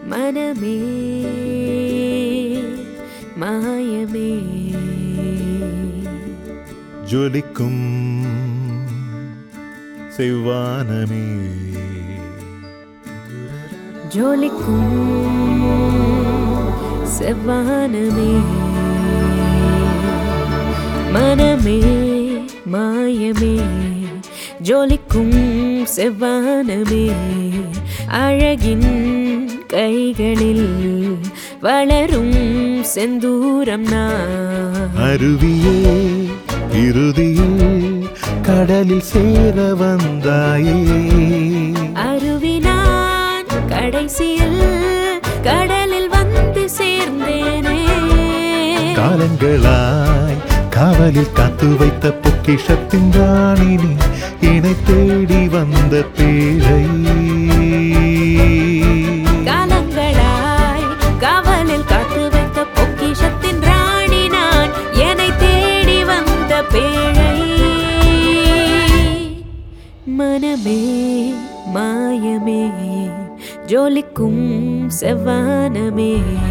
மனமே மாயமே ஜொலிக்கும் செவ்வானமே ஜோலிக்கும் செவ்வானமே மனமே மாயமே ஜோலிக்கும் செவ்வானமே அழகின் கைகளில் வளரும் செந்தூரம் நான் அருவியே இறுதியில் கடலில் சேர வந்தாயே அருவினான் கடைசியில் கடலில் வந்து சேர்ந்தேனே காலங்களாய் காவலில் காத்து வைத்த பொக்கிஷத்தின் ராணினி இணை தேடி வந்த பேழை காலங்களாய் காவலில் காத்து வைத்த பொக்கிஷத்தின் ராணி நான் என்னை தேடி வந்த பேழை மனமே மாயமே ஜோலிக்கும் செவ்வானமே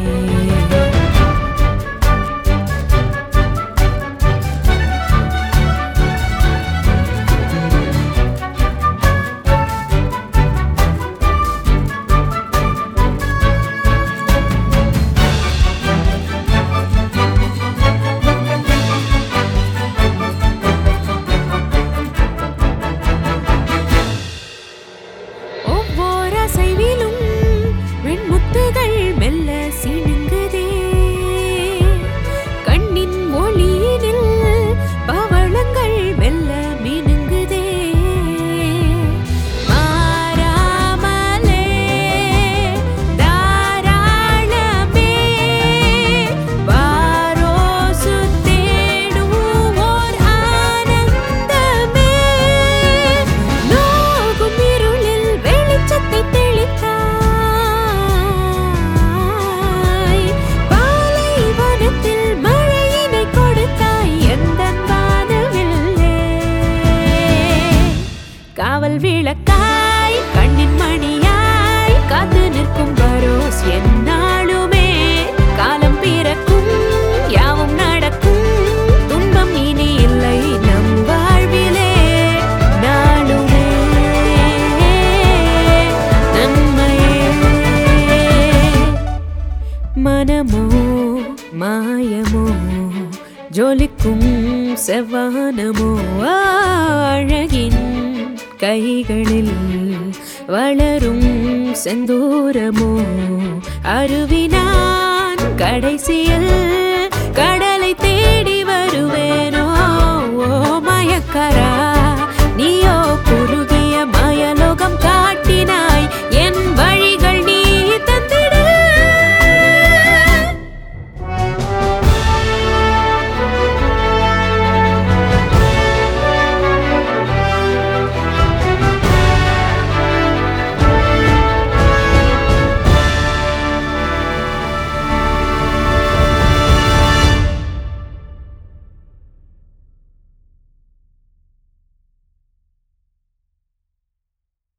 ஒவ்வொரு அசைவிலும் வெண்முத்துகள் மெல்ல சினுங்குதே கண்ணின் ஒளியினில் பவளங்கள் மெல்ல மினுங்குதே மாறாமலே தாராளமே வாரோசு தேடும் ஓர் ஆனந்தமே நோகும் இருளில் வெளிச்சத்தை தெளித்தாய் பாலைவனத்தில் மழையினை கொடுத்தாய் எந்தன் வானவில்லே காவல் விளக்காய் கண்ணின் மணியாய் காத்து நிற்கும் பரோஸ் என்னாலுமே காலம் பிறக்கும் யாவும் நடக்கும் துன்பம் இனி இல்லை நம் வாழ்விலே நாளுமே நன்மையே மனமோ மாயமோ ஜொலிக்கும் செவ்வானமோ அழகின் கைகளில் வளரும் செந்தூரமோ அருவினான் கடைசியில்